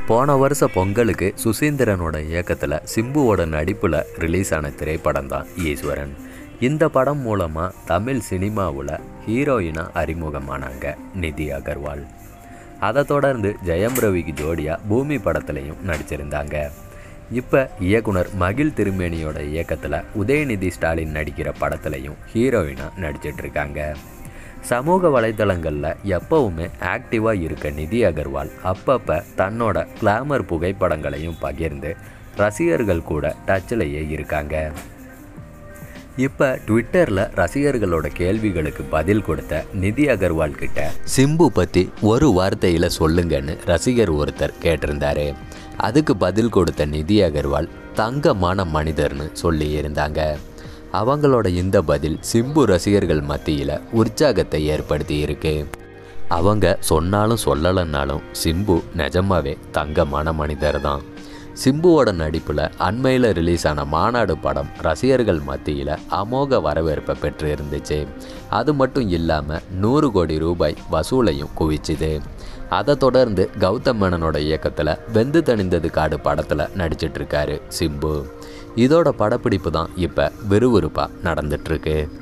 போன வருஷம் பொங்கலுக்கு சுசீந்திரனோட இயக்கத்தில் சிம்புவோட நடிப்பில் ரிலீஸ் ஆன திரைப்படம் தான் ஈஸ்வரன் இந்த படம் மூலமாக தமிழ் சினிமாவில் ஹீரோயினாக அறிமுகமானாங்க நிதி அகர்வால் அதை தொடர்ந்து ஜெயம் ரவிக்கு ஜோடியாக பூமி படத்துலையும் நடிச்சிருந்தாங்க இப்போ இயக்குனர் மகிழ் திருமேனியோட இயக்கத்தில் உதயநிதி ஸ்டாலின் நடிக்கிற படத்துலையும் ஹீரோயினாக நடிச்சிட்டு இருக்காங்க சமூக வலைதளங்களில் எப்பவுமே ஆக்டிவாக இருக்க நிதி அகர்வால் அப்பப்போ தன்னோட கிளாமர் புகைப்படங்களையும் பகிர்ந்து ரசிகர்கள் கூட டச்சிலேயே இருக்காங்க இப்போ ட்விட்டரில் ரசிகர்களோட கேள்விகளுக்கு பதில் கொடுத்த நிதி அகர்வால் கிட்ட சிம்பு பற்றி ஒரு வார்த்தையில் சொல்லுங்கன்னு ரசிகர் ஒருத்தர் கேட்டிருந்தாரு அதுக்கு பதில் கொடுத்த நிதி அகர்வால் தங்கமான மனிதர்னு சொல்லி இருந்தாங்க அவங்களோட இந்த பதில் சிம்பு ரசிகர்கள் மத்தியில் உற்சாகத்தை ஏற்படுத்தி இருக்கு அவங்க சொன்னாலும் சொல்லலைன்னாலும் சிம்பு நிஜமாவே தங்கமான மனிதர் தான் சிம்புவோட நடிப்பில் அண்மையில் ரிலீஸ் ஆன மாநாடு படம் ரசிகர்கள் மத்தியில் அமோக வரவேற்பை பெற்று இருந்துச்சு அது மட்டும் இல்லாமல் நூறு கோடி ரூபாய் வசூலையும் குவிச்சுது அதை தொடர்ந்து கௌதம் மேனனோட இயக்கத்தில் வெந்து தணிந்தது காடு படத்தில் நடிச்சிட்ருக்காரு சிம்பு இதோட படப்பிடிப்பு தான் இப்போ விறுவிறுப்பாக நடந்துட்டுருக்கு